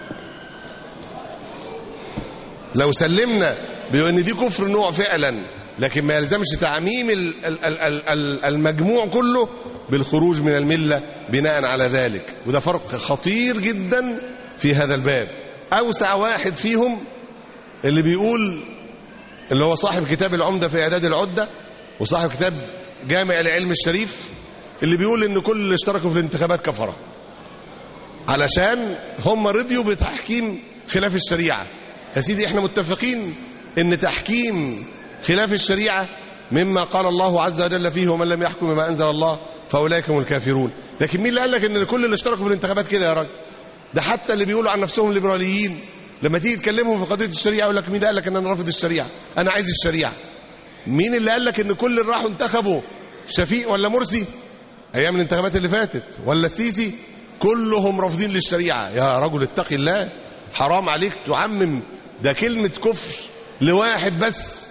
لو سلمنا بأن دي كفر نوع فعلا لكن ما يلزمش تعميم ال- ال- ال- ال- ال- المجموع كله بالخروج من الملة بناء على ذلك وده فرق خطير جدا في هذا الباب أوسع واحد فيهم اللي بيقول اللي هو صاحب كتاب العمدة في إعداد العدة وصاحب كتاب جامع العلم الشريف اللي بيقول إن كل اللي اشتركوا في الانتخابات كفرة علشان هم رضيوا بتحكيم خلاف الشريعة يا سيدي احنا متفقين ان تحكيم خلاف الشريعة مما قال الله عز وجل فيه ومن لم يحكم بما أنزل الله فأولئك هم الكافرون لكن مين اللي قال لك ان كل اللي اشتركوا في الانتخابات كده يا راجل ده حتى اللي بيقولوا عن نفسهم ليبراليين لما تيجي تكلمهم في قضية الشريعة يقول لك مين اللي قال لك ان انا رافض الشريعة انا عايز الشريعة مين اللي قال لك ان كل اللي راحوا انتخبوا شفيق ولا مرسي ايام الانتخابات اللي فاتت ولا السيسي كلهم رافضين للشريعه يا رجل اتق الله حرام عليك تعمم ده كلمه كفر لواحد بس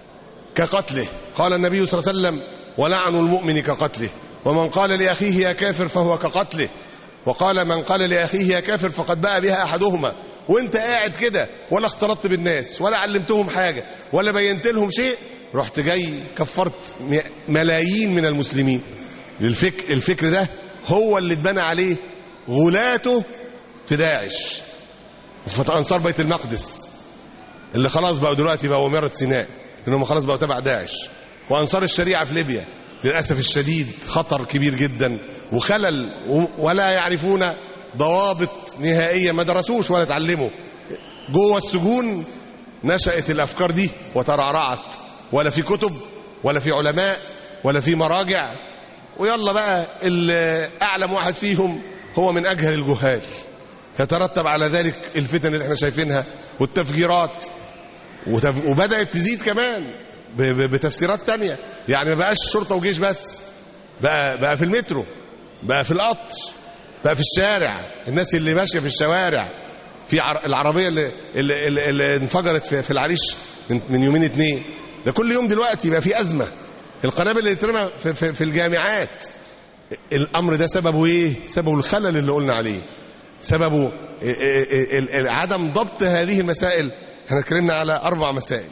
كقتله قال النبي صلى الله عليه وسلم ولعن المؤمن كقتله ومن قال لاخيه يا كافر فهو كقتله وقال من قال لاخيه يا كافر فقد باء بها احدهما وانت قاعد كده ولا اختلطت بالناس ولا علمتهم حاجه ولا بينت لهم شيء رحت جاي كفرت م- ملايين من المسلمين الفكر الفكر ده هو اللي اتبنى عليه غلاته في داعش وفي انصار بيت المقدس اللي خلاص بقوا دلوقتي بقوا أميرة سيناء لأنهم خلاص بقوا تبع داعش وأنصار الشريعة في ليبيا للأسف الشديد خطر كبير جدا وخلل و- ولا يعرفون ضوابط نهائية ما درسوش ولا اتعلموا جوه السجون نشأت الأفكار دي وترعرعت ولا في كتب ولا في علماء ولا في مراجع ويلا بقى اللي أعلم واحد فيهم هو من أجهل الجهال يترتب على ذلك الفتن اللي احنا شايفينها والتفجيرات وتف... وبدأت تزيد كمان ب... ب... بتفسيرات تانية يعني ما بقاش شرطة وجيش بس بقى بقى في المترو بقى في القطر بقى في الشارع الناس اللي ماشية في الشوارع في عر... العربية اللي, اللي, اللي, اللي انفجرت في, في العريش من... من يومين اتنين ده كل يوم دلوقتي بقى في أزمة القنابل اللي ترمى في, في, في الجامعات الأمر ده سببه إيه؟ سببه الخلل اللي قلنا عليه سببه ال- ال- ال- عدم ضبط هذه المسائل احنا اتكلمنا على أربع مسائل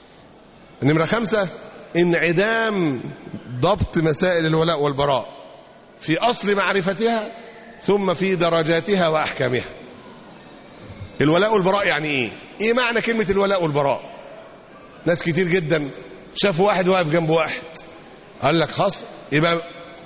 النمرة خمسة انعدام ضبط مسائل الولاء والبراء في أصل معرفتها ثم في درجاتها وأحكامها الولاء والبراء يعني إيه؟ إيه معنى كلمة الولاء والبراء؟ ناس كتير جدا شافوا واحد واقف جنب واحد قال لك خلاص يبقى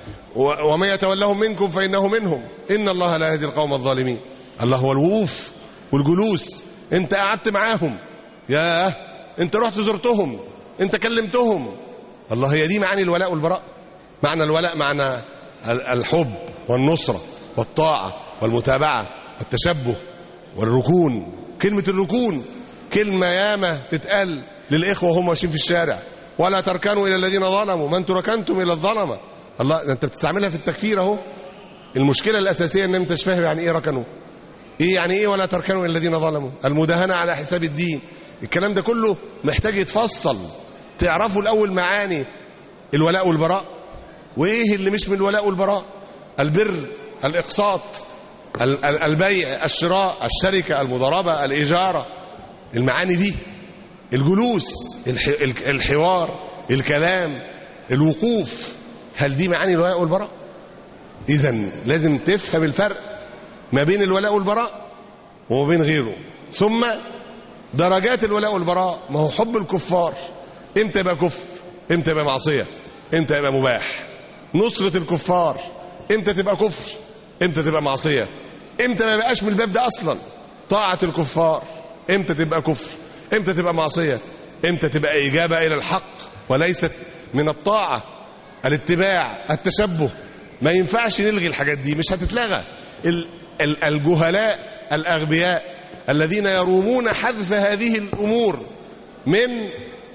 و- ومن يتولهم منكم فإنه منهم إن الله لا يهدي القوم الظالمين الله هو الوقوف والجلوس انت قعدت معاهم يا انت رحت زرتهم انت كلمتهم الله هي دي معاني الولاء والبراء معنى الولاء معنى ال- الحب والنصرة والطاعة والمتابعة والتشبه والركون كلمة الركون كلمة ياما تتقال للإخوة وهم ماشيين في الشارع ولا تركنوا إلى الذين ظلموا من تركنتم إلى الظلمة الله ده أنت بتستعملها في التكفير أهو المشكلة الأساسية أن أنت مش فاهم يعني إيه ركنوا إيه يعني إيه ولا تركنوا إلى الذين ظلموا المداهنة على حساب الدين الكلام ده كله محتاج يتفصل تعرفوا الأول معاني الولاء والبراء وإيه اللي مش من الولاء والبراء البر الإقساط ال- ال- البيع الشراء الشركة المضاربة الإجارة المعاني دي الجلوس الح- الك- الحوار الكلام الوقوف هل دي معاني الولاء والبراء إذا لازم تفهم الفرق ما بين الولاء والبراء وما بين غيره ثم درجات الولاء والبراء ما هو حب الكفار امتى يبقى كفر امتى يبقى معصية امتى يبقى مباح نصرة الكفار امتى تبقى كفر امتى تبقى معصية امتى ما يبقاش من الباب ده اصلا طاعة الكفار امتى تبقى كفر امتى تبقى معصية امتى تبقى اجابة الى الحق وليست من الطاعة الاتباع التشبه ما ينفعش نلغي الحاجات دي مش هتتلغى ال- ال- الجهلاء الاغبياء الذين يرومون حذف هذه الامور من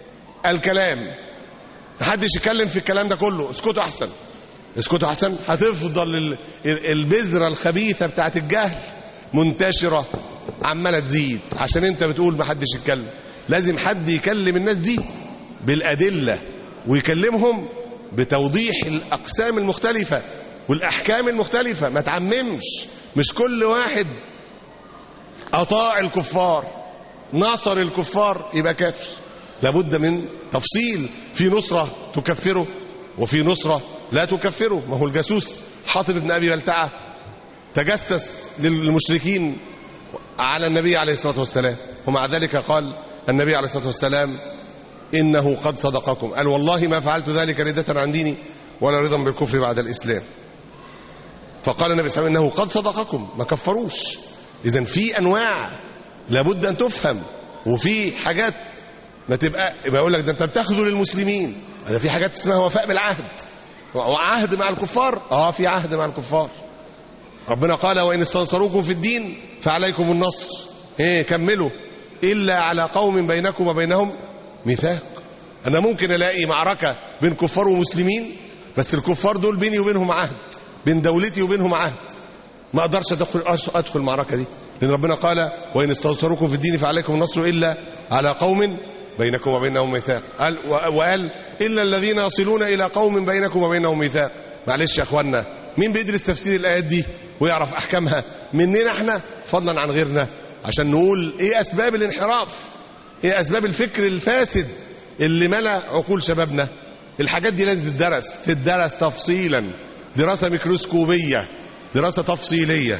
الكلام محدش يتكلم في الكلام ده كله اسكتوا احسن اسكتوا احسن هتفضل ال- ال- البذره الخبيثه بتاعت الجهل منتشره عماله تزيد عشان انت بتقول محدش يتكلم لازم حد يكلم الناس دي بالادله ويكلمهم بتوضيح الاقسام المختلفه والاحكام المختلفه ما تعممش مش كل واحد اطاع الكفار ناصر الكفار يبقى كافر لابد من تفصيل في نصرة تكفره وفي نصرة لا تكفره ما هو الجاسوس حاطب بن أبي بلتعة تجسس للمشركين على النبي عليه الصلاة والسلام ومع ذلك قال النبي عليه الصلاة والسلام إنه قد صدقكم قال والله ما فعلت ذلك ردة عن ديني ولا رضا بالكفر بعد الإسلام فقال النبي صلى الله عليه وسلم إنه قد صدقكم ما كفروش إذا في أنواع لابد أن تفهم وفي حاجات ما تبقى يبقى يقول لك ده أنت بتخذل المسلمين ده في حاجات اسمها وفاء بالعهد وعهد مع الكفار اه في عهد مع الكفار ربنا قال وإن استنصروكم في الدين فعليكم النصر ايه كملوا إلا على قوم بينكم وبينهم ميثاق أنا ممكن ألاقي معركة بين كفار ومسلمين بس الكفار دول بيني وبينهم عهد بين دولتي وبينهم عهد ما أقدرش أدخل, أدخل المعركة دي لأن ربنا قال وإن استنصروكم في الدين فعليكم النصر إلا على قوم بينكم وبينهم ميثاق قال وقال إلا الذين يصلون إلى قوم بينكم وبينهم ميثاق معلش يا أخوانا مين بيدرس تفسير الآيات دي ويعرف أحكامها مننا احنا فضلا عن غيرنا عشان نقول ايه أسباب الانحراف ايه أسباب الفكر الفاسد اللي ملا عقول شبابنا الحاجات دي لازم تدرس تدرس تفصيلا دراسة ميكروسكوبية دراسة تفصيلية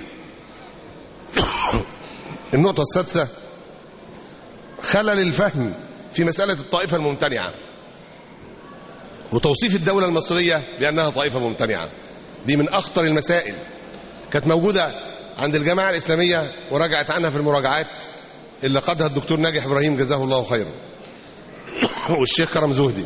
النقطة السادسة خلل الفهم في مسألة الطائفة الممتنعة وتوصيف الدولة المصرية بأنها طائفة ممتنعة دي من أخطر المسائل كانت موجودة عند الجماعة الإسلامية وراجعت عنها في المراجعات اللي قادها الدكتور ناجح إبراهيم جزاه الله خيرا والشيخ كرم زهدي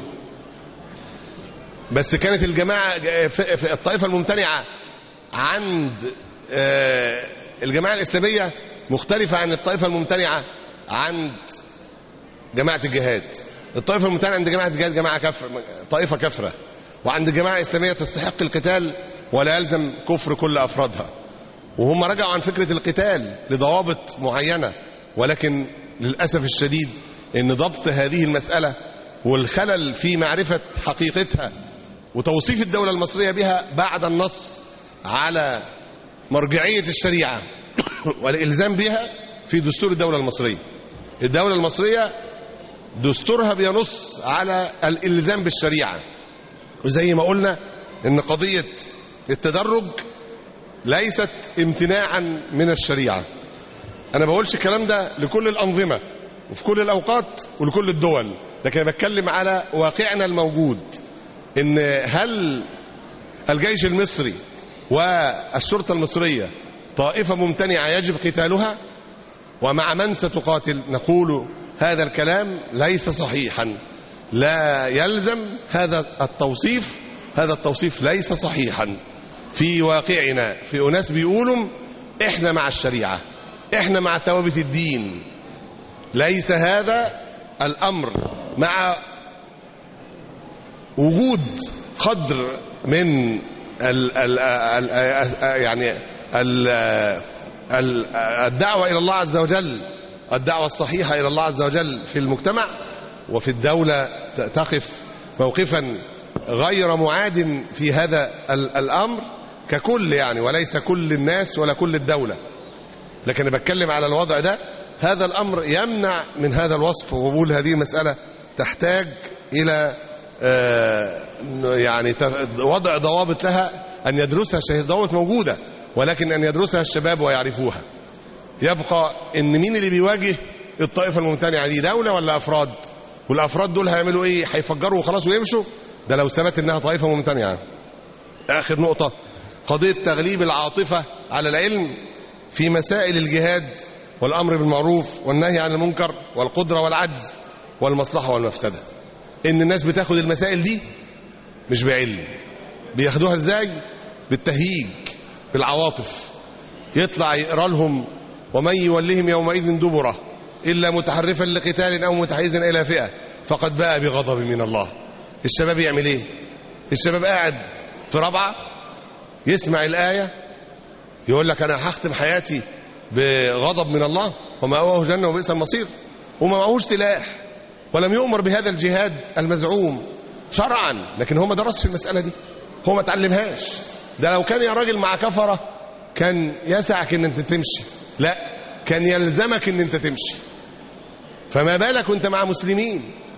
بس كانت الجماعة في الطائفة الممتنعة عند الجماعة الإسلامية مختلفة عن الطائفة الممتنعة عند جماعة الجهاد الطائفة الممتنعة عند جماعة الجهاد جماعة كفر طائفة كفرة وعند الجماعة الإسلامية تستحق القتال ولا يلزم كفر كل أفرادها وهم رجعوا عن فكرة القتال لضوابط معينة ولكن للأسف الشديد ان ضبط هذه المسألة والخلل في معرفة حقيقتها وتوصيف الدولة المصرية بها بعد النص على مرجعية الشريعة والإلزام بها في دستور الدولة المصرية الدولة المصرية دستورها بينص على الإلزام بالشريعة وزي ما قلنا ان قضية التدرج ليست امتناعا من الشريعة انا بقولش الكلام ده لكل الأنظمة وفي كل الأوقات ولكل الدول لكن انا بتكلم على واقعنا الموجود ان هل الجيش المصري والشرطة المصرية طائفة ممتنعة يجب قتالها ومع من ستقاتل نقول هذا الكلام ليس صحيحا لا يلزم هذا التوصيف هذا التوصيف ليس صحيحا في واقعنا في أناس بيقولوا احنا مع الشريعة احنا مع ثوابت الدين ليس هذا الأمر مع وجود قدر من ال ال ال يعني ال ال الدعوة إلى الله عز وجل الدعوة الصحيحة إلى الله عز وجل في المجتمع وفي الدولة تقف موقفا غير معاد في هذا الأمر ككل يعني وليس كل الناس ولا كل الدولة لكن أنا بتكلم على الوضع ده هذا الأمر يمنع من هذا الوصف وبقول هذه المسألة تحتاج إلى يعني وضع ضوابط لها أن يدرسها الشهيد ضوابط موجودة ولكن أن يدرسها الشباب ويعرفوها يبقى أن مين اللي بيواجه الطائفة الممتنعة دي دولة ولا أفراد والأفراد دول هيعملوا إيه هيفجروا وخلاص ويمشوا ده لو ثبت أنها طائفة ممتنعة آخر نقطة قضية تغليب العاطفة على العلم في مسائل الجهاد والأمر بالمعروف والنهي عن المنكر والقدرة والعجز والمصلحة والمفسدة إن الناس بتاخد المسائل دي مش بعلم بياخدوها إزاي بالتهييج بالعواطف يطلع يقرا لهم ومن يولهم يومئذ دبره إلا متحرفا لقتال أو متحيزا إلى فئة فقد باء بغضب من الله الشباب يعمل إيه الشباب قاعد في رابعة يسمع الآية يقول لك أنا هختم حياتي بغضب من الله ومأواه جنة وبئس المصير وما معهوش سلاح ولم يؤمر بهذا الجهاد المزعوم شرعا لكن هو ما درسش المسألة دي هو ما تعلمهاش ده لو كان يا راجل مع كفرة كان يسعك ان انت تمشي لا كان يلزمك ان انت تمشي فما بالك وانت مع مسلمين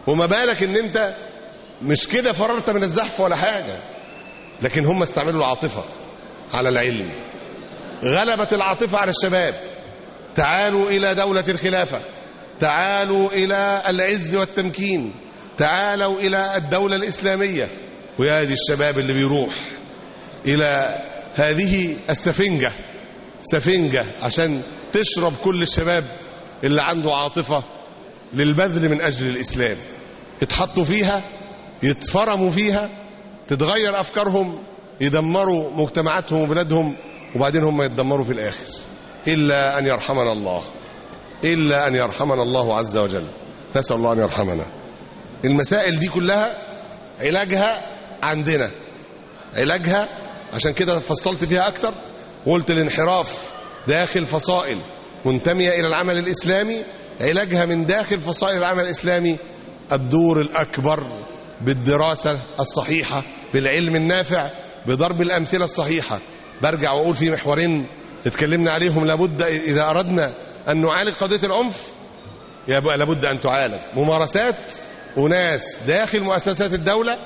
وما بالك ان انت مش كده فررت من الزحف ولا حاجة لكن هم استعملوا العاطفة على العلم غلبت العاطفة على الشباب تعالوا إلى دولة الخلافة تعالوا إلى العز والتمكين تعالوا إلى الدولة الإسلامية ويا دي الشباب اللي بيروح إلى هذه السفنجة سفنجة عشان تشرب كل الشباب اللي عنده عاطفة للبذل من أجل الإسلام يتحطوا فيها يتفرموا فيها تتغير أفكارهم يدمروا مجتمعاتهم وبلادهم وبعدين هم يتدمروا في الآخر إلا أن يرحمنا الله إلا أن يرحمنا الله عز وجل نسأل الله أن يرحمنا المسائل دي كلها علاجها عندنا علاجها عشان كده فصلت فيها أكتر وقلت الانحراف داخل فصائل منتمية إلى العمل الإسلامي علاجها من داخل فصائل العمل الإسلامي الدور الأكبر بالدراسة الصحيحة بالعلم النافع بضرب الأمثلة الصحيحة برجع وأقول في محورين اتكلمنا عليهم لابد إذا أردنا أن نعالج قضية العنف يبقى لابد أن تعالج ممارسات أناس داخل مؤسسات الدولة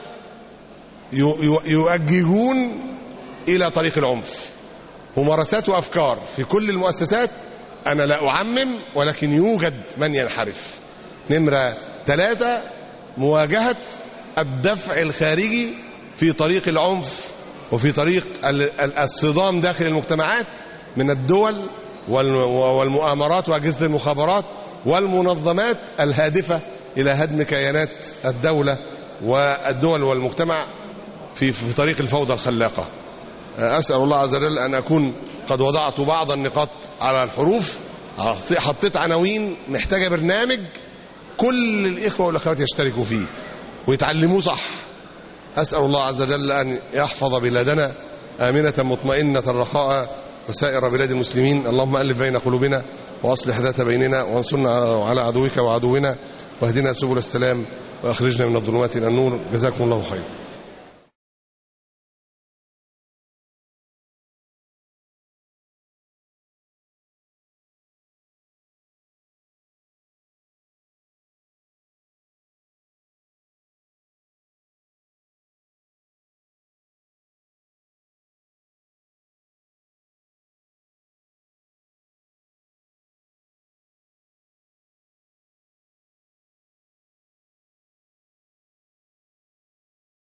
يؤججون إلى طريق العنف ممارسات وأفكار في كل المؤسسات أنا لا أعمم ولكن يوجد من ينحرف نمرة ثلاثة مواجهة الدفع الخارجي في طريق العنف وفي طريق الصدام داخل المجتمعات من الدول والمؤامرات وأجهزة المخابرات والمنظمات الهادفة إلى هدم كيانات الدولة والدول والمجتمع في في طريق الفوضى الخلاقة أسأل الله عز وجل أن أكون قد وضعت بعض النقاط على الحروف حطيت عناوين محتاجة برنامج كل الإخوة والأخوات يشتركوا فيه ويتعلموه صح أسأل الله عز وجل أن يحفظ بلادنا آمنة مطمئنة رخاء وسائر بلاد المسلمين اللهم ألف بين قلوبنا وأصلح ذات بيننا وانصرنا على عدوك وعدونا واهدنا سبل السلام وأخرجنا من الظلمات إلى النور جزاكم الله خيرا